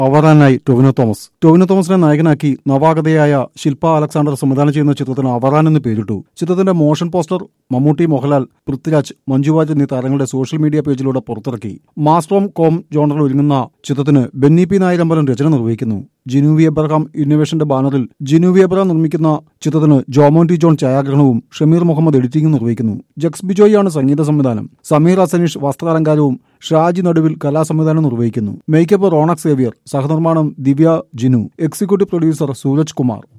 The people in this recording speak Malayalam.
അവറാനായി ടൊവിനോ തോമസ് ടൊവിനോ തോമസിനെ നായകനാക്കി നവാഗതയായ ശില്പ അലക്സാണ്ടർ സംവിധാനം ചെയ്യുന്ന ചിത്രത്തിന് അവറാൻ എന്ന് പേരിട്ടു ചിത്രത്തിന്റെ മോഷൻ പോസ്റ്റർ മമ്മൂട്ടി മോഹൻലാൽ പൃഥ്വിരാജ് മഞ്ജുവാജ് എന്നീ താരങ്ങളുടെ സോഷ്യൽ മീഡിയ പേജിലൂടെ പുറത്തിറക്കി മാസ്റ്ററോം കോം ജോണറിൽ ഒരുങ്ങുന്ന ചിത്രത്തിന് ബെന്നി പി നായരമ്പലം രചന നിർവഹിക്കുന്നു ജിനൂവി എബ്രഹാം ഇന്നോവേഷന്റെ ബാനറിൽ ജിനൂവി എബ്രഹാം നിർമ്മിക്കുന്ന ചിത്രത്തിന് ജോമോന്റി ജോൺ ഛായാഗ്രഹണവും ഷമീർ മുഹമ്മദ് എഡിറ്റിംഗും നിർവഹിക്കുന്നു ജക്സ് ബിജോയാണ് സംഗീത സംവിധാനം സമീർ അസനീഷ് വസ്ത്രാലങ്കാരവും ഷാജി നടുവിൽ കലാസംവിധാനം നിർവഹിക്കുന്നു മേക്കപ്പ് റോണക് സേവിയർ സഹനിർമ്മാണം ദിവ്യ ജിനു എക്സിക്യൂട്ടീവ് പ്രൊഡ്യൂസർ സൂരജ് കുമാർ